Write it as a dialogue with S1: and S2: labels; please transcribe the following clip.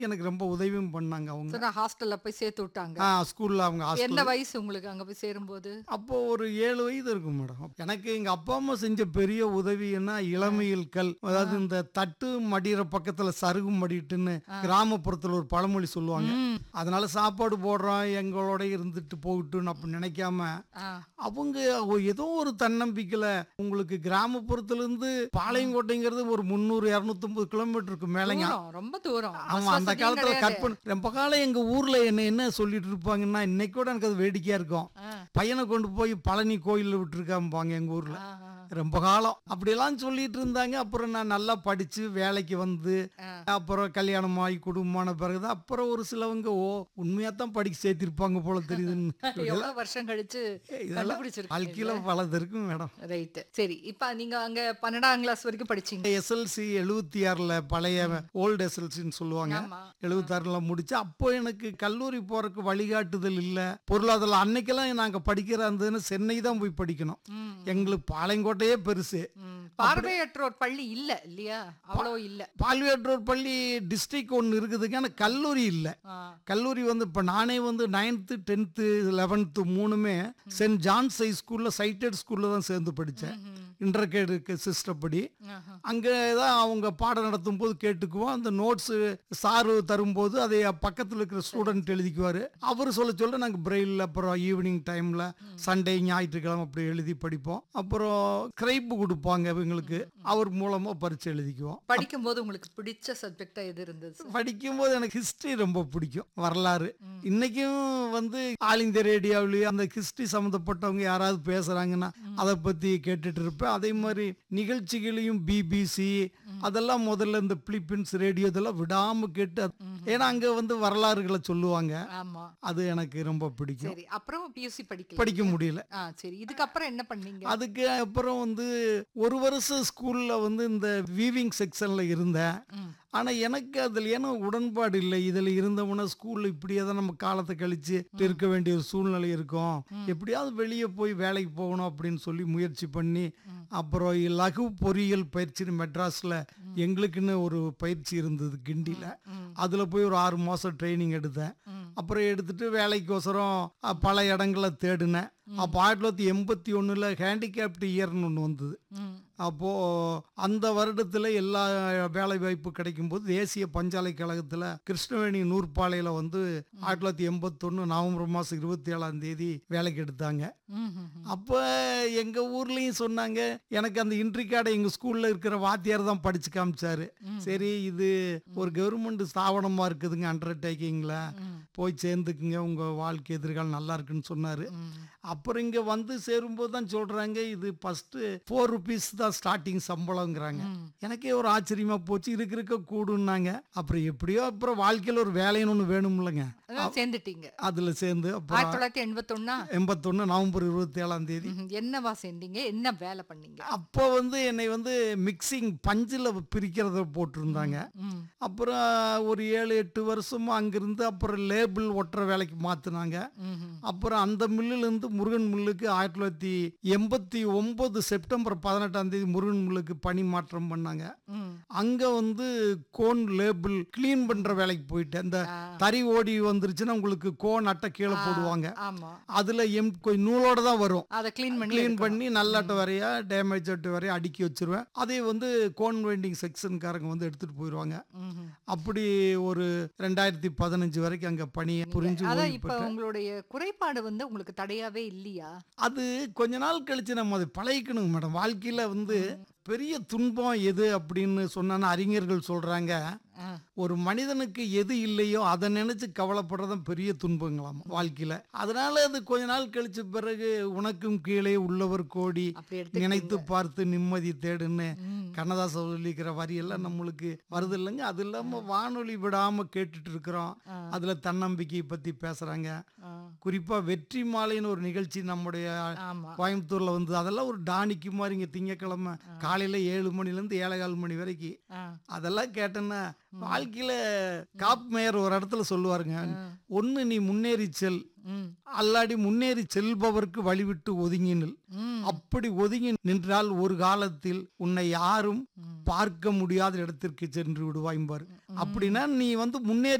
S1: எனக்கு ரொம்ப உதவியும் பண்ணாங்க அவங்க
S2: சொன்னா ஹாஸ்டல்ல போய் சேர்த்து விட்டாங்க
S1: ஆ ஸ்கூல்ல அவங்க
S2: என்ன
S1: ஹாஸ்டல்
S2: வயசு உங்களுக்கு அங்க போய் சேரும்போது
S1: அப்போ ஒரு ஏழு வயது இருக்கும் மேடம் எனக்கு எங்க அப்பா அம்மா செஞ்ச பெரிய உதவின்னா இளமையில் கல் அதாவது இந்த தட்டு மடிகிற பக்கத்துல சருகு மடிட்டுன்னு கிராமப்புறத்துல ஒரு பழமொழி சொல்லுவாங்க
S2: ம்.
S1: அதனால சாப்பாடு போடுறோம் எங்களோட இருந்துட்டு போகட்டும்னு அப்படி நினைக்காம
S2: ஆ.
S1: அவங்க ஒ- ஏதோ ஒரு தன்னம்பிக்கையில உங்களுக்கு கிராமப்புறத்துல இருந்து பாளையங்கோட்டைங்கிறது ஒரு முந்நூறு இரநூத்தொம்பது கிலோமீட்டருக்கு மேலேங்க
S2: தூரம், ரொம்ப தூரம் பஸ்
S1: ஆமா அந்த
S2: வசதியும்
S1: காலத்துல
S2: கிடையாது.
S1: கற்பனை ரொம்ப காலம் எங்க ஊர்ல என்ன என்ன சொல்லிட்டு இருப்பாங்கன்னா இன்னைக்கு கூட எனக்கு அது வேடிக்கையா இருக்கும்
S2: ஆ.
S1: பையனை கொண்டு போய் பழனி கோயில்ல விட்டுருக்காம்பாங்க எங்க ஊர்ல
S2: ஆ, ஆ.
S1: ரொம்ப காலம் அப்படியெல்லாம் சொல்லிட்டு இருந்தாங்க அப்புறம் நான் நல்லா படிச்சு வேலைக்கு வந்து
S2: ஆ.
S1: அப்புறம் கல்யாணம் ஆகி குடும்பமான பிறகு அப்புறம் ஒரு சிலவங்க ஓ உண்மையா தான் படிக்க சேர்த்திருப்பாங்க போல தெரியுதுன்னு
S2: எவ்வளவு வருஷம் கழிச்சு
S1: இதெல்லாம்
S2: கண்டுபிடிச்சிருக்கீங்க
S1: வாழ்க்கையில பலது இருக்கும் மேடம்
S2: ரைட் சரி இப்ப நீங்க அங்க பன்னெண்டாம் கிளாஸ் வரைக்கும் படிச்சீங்க
S1: எஸ்எல்சி எழுபத்தி ஆறுல பழைய ஓல்டு எஸ்எல்சின்னு சொல்லுவாங்க
S2: ஆமா
S1: எழுபத்தாறுல முடிச்சு அப்போ எனக்கு கல்லூரி போறதுக்கு வழிகாட்டுதல் இல்லை பொருளாதாரம் அன்னைக்கெல்லாம் நாங்க படிக்கிற இருந்ததுன்னு சென்னை தான் போய் படிக்கணும்
S2: ம்,
S1: எங்களுக்கு பாளையங்கோட்டையே பெருசு
S2: ம். பார்வையற்றோர் பள்ளி இல்ல இல்லையா அவ்வளோ இல்ல
S1: பால்வேற்றூர் பள்ளி டிஸ்ட்ரிக்ட் ஒன்று இருக்குதுங்க ஆனால் கல்லூரி இல்லை
S2: ஆ.
S1: கல்லூரி வந்து இப்போ நானே வந்து நைன்த்து டென்த்து லெவன்த்து மூணுமே சென்ட் ஜான்ஸ் ஹை ஸ்கூலில் சைட்டட் ஸ்கூலில் தான் சேர்ந்து படித்தேன்
S2: ம்ஹும்.
S1: இன்டர்கேடு சிஸ்டம் படி
S2: ஆஹா.
S1: அங்கே தான் அவங்க பாடம் நடத்தும் போது கேட்டுக்குவோம் அந்த நோட்ஸு சாரு தரும்போது அதை பக்கத்தில் இருக்கிற ஸ்டூடெண்ட் எழுதிக்குவார் அவர் சொல்ல சொல்ல நாங்கள் பிரெயில் அப்புறம் ஈவினிங் டைமில் சண்டே ஞாயிற்றுக்கிழமை அப்படி எழுதி படிப்போம் அப்புறம் ஸ்கிரைப் கொடுப்பாங்க எங்களுக்கு அவர் மூலமாக பரிச்சு எழுதிக்குவோம்
S2: படிக்கும்போது உங்களுக்கு பிடிச்ச சப்ஜெக்டா எது இருந்தது சார்?
S1: படிக்கும்போது எனக்கு ஹிஸ்டரி ரொம்ப பிடிக்கும் வரலாறு இன்னைக்கும் வந்து ஆல் இந்தியா ரேடியோவிலேயே அந்த ஹிஸ்டரி சம்மந்தப்பட்டவங்க யாராவது பேசுறாங்கன்னா அதை பத்தி கேட்டுட்டு இருப்பேன் அதே மாதிரி நிகழ்ச்சிகளையும் பிபிசி அதெல்லாம் முதல்ல இந்த பிலிப்பீன்ஸ் ரேடியோ இதெல்லாம் விடாம கேட்டு அது- ஏன்னா அங்க வந்து வரலாறுகளை சொல்லுவாங்க
S2: ஆமா
S1: அது எனக்கு ரொம்ப பிடிக்கும்
S2: சரி அப்புறம் பியூசி படிக்கல
S1: படிக்க முடியல
S2: ஆ சரி இதுக்கப்புறம் என்ன பண்ணீங்க
S1: அதுக்கு அப்புறம் வந்து ஒரு வருஷம் ஸ்கூல்ல வந்து இந்த வீவிங் செக்ஷன்ல இருந்தேன்
S2: ம்.
S1: ஆனா எனக்கு அதுல ஏன்னா உடன்பாடு இல்லை இதுல இருந்தோம்னா ஸ்கூல்ல இப்படியே தான் நம்ம காலத்தை கழிச்சு இருக்க வேண்டிய ஒரு சூழ்நிலை இருக்கும் எப்படியாவது வெளியே போய் வேலைக்கு போகணும் அப்படின்னு சொல்லி முயற்சி பண்ணி அப்புறம் லகு பொறியியல் பயிற்சி மெட்ராஸ்ல எங்களுக்குன்னு ஒரு பயிற்சி இருந்தது கிண்டியில
S2: ம்.
S1: அதுல போய் ஒரு ஆறு மாசம் ட்ரைனிங் எடுத்தேன்
S2: ம்.
S1: அப்புறம் எடுத்துட்டு வேலைக்கோசரம் அஹ், பல இடங்களை தேடினேன் அப்போ ஆயிரத்தி தொள்ளாயிரத்தி எண்பத்தி ஒன்றில் ஹேண்டிகேப்ட் இயர்னு ஒன்று வந்தது
S2: ம்.
S1: அப்போது அந்த வருடத்தில் எல்லா வேலை வாய்ப்பு கிடைக்கும்போது தேசிய பஞ்சாலைக்கழகத்தில் கிருஷ்ணவேணி நூற்பாலையில் வந்து ஆயிரத்தி தொள்ளாயிரத்தி எண்பத்தொன்று நவம்பர் மாதம் இருபத்தி ஏழாம் தேதி வேலைக்கு எடுத்தாங்க
S2: ம், ம், ம்.
S1: அப்போ எங்கள் ஊர்லேயும் சொன்னாங்க எனக்கு அந்த இன்ட்ரி கார்டை எங்கள் ஸ்கூலில் இருக்கிற வாத்தியார் தான் படித்து காமிச்சாரு சரி இது ஒரு கவர்மெண்ட் ஸ்தாபனமாக இருக்குதுங்க அண்டர்டேக்கிங்கில்
S2: ம்.
S1: போய் சேர்ந்துக்குங்க உங்கள் வாழ்க்கை எதிர்காலம் நல்லா இருக்குன்னு சொன்னார்
S2: ம்.
S1: அப்புறம் இங்கே வந்து சேரும்போது தான் சொல்கிறாங்க இது ஃபஸ்ட்டு ஃபோர் ருபீஸ் தான் ஸ்டார்டிங் சம்பளங்கிறாங்க
S2: ம்.
S1: எனக்கே ஒரு ஆச்சரியமா போச்சு இருக்க இருக்க கூடுன்னாங்க அப்புறம் எப்படியோ அப்புறம் வாழ்க்கையில் ஒரு வேலைன்னு ஒன்று வேணும்லங்க
S2: அதான் சேர்ந்துட்டீங்க
S1: அதில் சேர்ந்து
S2: ஆயிரத்தி
S1: அப்புறம்
S2: தொள்ளாயிரத்தி எண்பத்தொன்னா
S1: எண்பத்தொன்று நவம்பர் இருபத்தி ஏழாம் தேதி
S2: ம்ஹும். என்னவா சேர்ந்தீங்க என்ன வேலை பண்ணீங்க
S1: அப்போ வந்து என்னை வந்து மிக்சிங் பஞ்சில் பிரிக்கிறத போட்டிருந்தாங்க
S2: ம்.
S1: அப்புறம் ஒரு ஏழு எட்டு வருஷமா அங்கிருந்து அப்புறம் லேபிள் ஒட்டுற வேலைக்கு மாற்றினாங்க
S2: ம்ஹும்.
S1: அப்புறம் அந்த மில்லுலேருந்து முருகன் மில்லுக்கு ஆயிரத்தி தொள்ளாயிரத்தி எண்பத்தி ஒன்பது செப்டம்பர் பதினெட்டாம் தேதி முருகன் மில்லுக்கு பணி மாற்றம் பண்ணாங்க
S2: ம்.
S1: அங்க வந்து கோன் லேபிள் க்ளீன் பண்ற வேலைக்கு போயிட்டேன் இந்த
S2: ஆ.
S1: தறி ஓடி வந்துருச்சுன்னா உங்களுக்கு கோன் அட்டை கீழே போடுவாங்க
S2: ஆமா
S1: அதுல எம் கொஞ்சம் நூலோட தான் வரும்
S2: அதை க்ளீன் பண்ணி
S1: க்ளீன்
S2: எடுக்கணும்.
S1: பண்ணி நல்ல அட்டை வரையா டேமேஜ் அட்டை வரையா அடுக்கி வச்சிருவேன் அதே வந்து கோன் வெண்டிங் செக்ஷன்காரங்க வந்து எடுத்துட்டு போயிடுவாங்க
S2: ம்ஹும்.
S1: அப்படி ஒரு ரெண்டாயிரத்தி பதினஞ்சு வரைக்கும் அங்க பணியை புரிஞ்சு
S2: அதான்
S1: ஓய்வு
S2: இப்ப
S1: பெற்றேன்.
S2: உங்களுடைய குறைபாடு வந்து உங்களுக்கு தடையாவே இல்லையா
S1: அது கொஞ்ச நாள் கழிச்சு நம்ம அதை பழகிக்கணுங்க மேடம் வாழ்க்கையில வந்து பெரிய துன்பம் எது அப்படின்னு சொன்னா அறிஞர்கள் சொல்றாங்க
S2: ஆ.
S1: ஒரு மனிதனுக்கு எது இல்லையோ அதை நினைச்சு கவலைப்படுறதும் பெரிய துன்பங்களாம் வாழ்க்கையில அதனால அது கொஞ்ச நாள் கழிச்ச பிறகு உனக்கும் கீழே உள்ளவர் கோடி
S2: அப்படி எடுத்து
S1: நினைத்து பார்த்து நிம்மதி தேடுன்னு
S2: ம்.
S1: கண்ணதாசன் சொல்லிக்கிற வரியெல்லாம் நம்மளுக்கு வருது இல்லைங்க அது இல்லாம வானொலி விடாம கேட்டுட்டு இருக்கிறோம்
S2: ஆ.
S1: அதுல தன்னம்பிக்கையை பத்தி பேசுறாங்க
S2: ஆ.
S1: குறிப்பா வெற்றி மாலைன்னு ஒரு நிகழ்ச்சி நம்முடைய
S2: ஆமா
S1: கோயம்புத்தூர்ல வந்து அதெல்லாம் ஒரு டானிக்கு மாதிரி இங்க திங்கக்கிழமை காலையில ஏழு மணில இருந்து ஏழேகால் மணி வரைக்கும்
S2: ஆ,
S1: அதெல்லாம் கேட்டேன்னா வாழ்க்கையில காப் மேயர் ஒரு இடத்துல சொல்லுவாருங்க ஒண்ணு நீ முன்னேறி செல்
S2: ம்,
S1: அல்லாடி முன்னேறி செல்பவர்க்கு வழிவிட்டு ஒதுங்கி நில்
S2: ம்,
S1: அப்படி ஒதுங்கி நின்றால் ஒரு காலத்தில் உன்னை யாரும் பார்க்க முடியாத இடத்திற்கு சென்று விடுவாய்ம்பார் அப்படின்னா நீ வந்து முன்னேறி